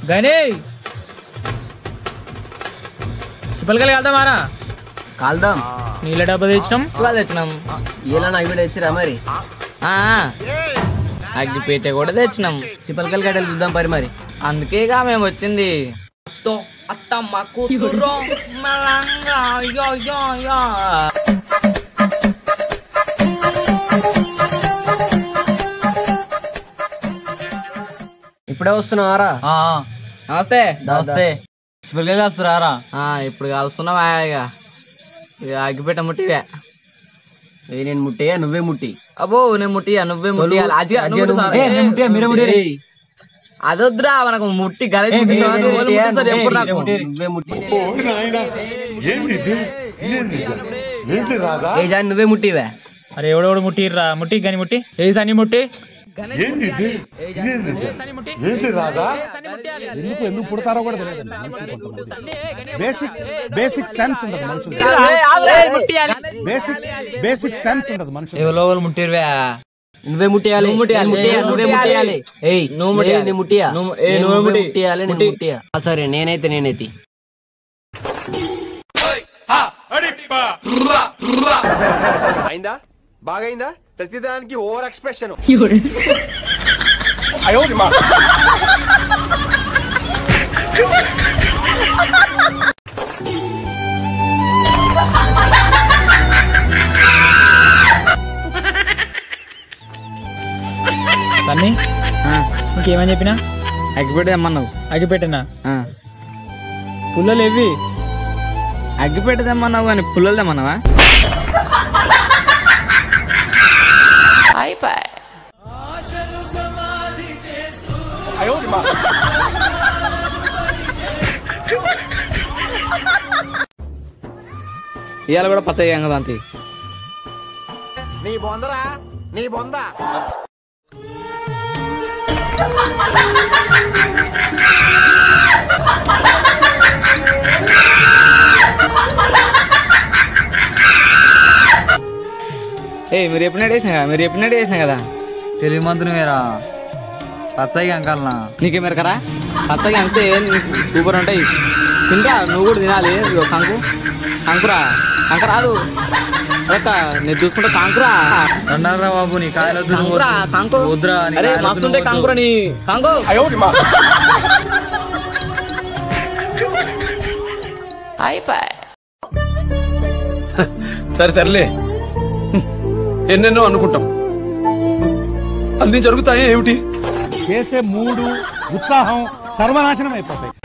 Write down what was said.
గని చిప్పలకలు వెళ్దామారా కాల్దాం నీళ్ళ డబ్బా తెచ్చినాం ఇవాళ తెచ్చినాం ఇలా నాకు కూడా తెచ్చిరా మరి ఆ, అగ్గిపేట కూడా తెచ్చినాం చిప్పలకల్ గడ్డలు చూద్దాం పరి మరి అందుకేగా మేము వచ్చింది అత్తో అత్తమ్మ కూతురు మలంగా యో యో యో ఇప్పుడే వస్తున్నావారా నమస్తే నమస్తే. శుభ్రంగా వస్తున్నారా ఇప్పుడు కలుస్తున్నావా ఇక ఇక అగ్గిపేట ముట్టివే ఏ నేను ముట్టేయా నువ్వే ముట్టి అబ్బో నేను ముట్టియా నువ్వే ముట్టియాలి అజ్జిగా అజ్జిగా నువ్వు నువ్వు ముట్టు ముట్టి. సార్. ఏ, నేను ముట్టియా, మీరే ముట్టియాలి. ఏయ్. అదొద్దురా మనకు ముట్టి గణేష్ ఏ, ముట్టి మీరే సార్, వాళ్ళు ముట్టియా, ముట్టిస్తారు ఎప్పుడు నాకు నువ్వే ముట్టి ఏంటి ఏంటి రాదా ఏ జాన్ నువ్వే ముట్టివే అరే ఎవడెవడు ముట్టిర్రా ముట్టి గని ముట్టి ఏ సని ముట్టి ఏంటి ఏంటి రాదా ఎందుకు ఎందుకు పుడతారో కూడా తెలియదు బేసిక్ బేసిక్ సెన్స్ ఉంటది మనుషులు బేసిక్ బేసిక్ సెన్స్ ఉంటది మనుషులు ఎవరో వాళ్ళు ముట్టిర్వే నువ్వే ముట్టియాలి నువ్వు ముట్టియాలి. నేను ముట్టియా, నువ్వు నువ్వే ముట్టియాలి. ముట్టియాలి ఏయ్ నువ్వు ఏ, ముట్టియాలి. నేను ముట్టియా నువ్వు- ఏ, నేను నువ్వే నువ్వే ముట్టి. ముట్టియాలి నేను ముట్టి. ముట్టియా ఆ, సరే నేనైతే నేనైతే అయిందా బాగైందా ప్రతిదానికి ఓవర్ ఎక్స్ప్రెషన్ సన్ని ఇంకేమని చెప్పినా అగ్గిపేట తెమ్మన్నావు అగిపెట్టినా ఆ. పుల్లలు ఎవ్వి అగ్గిపేట తెమ్మన్నావు కానీ పుల్లలు తెమ్మన్నావా ఇవాళ కూడా పచ్చగా కదా అంతే నీ బొందరా నీ బొంద ఏ మీరు ఎప్పుడు వేసినా కదా మీరు ఎప్పుడు వేసినా కదా తెలివి మంత్రి మీరా పచ్చగా అంకాలనా నీకే మెరకరా పచ్చగా అంతే సూపర్ ఉంటాయి తింటా నువ్వు కూడా తినాలి ఇదిగో కంకు కంకురా కంకరాదు ఒక్క నేను చూసుకుంటే కంకురా అన్నారా బాబు నీ కాయలు వద్దు, నువ్వు కంకురా వద్దు. కంకు వద్దురా నీ అరే కాయలు వద్దు, మస్తుంటే నువ్వు కంకురా నీ కంకు సరే తరలే ఎన్నెన్నో అనుకుంటాం అన్ని జరుగుతాయి ఏమిటి చేసే మూడు ఉత్సాహం సర్వనాశనం అయిపోతాయి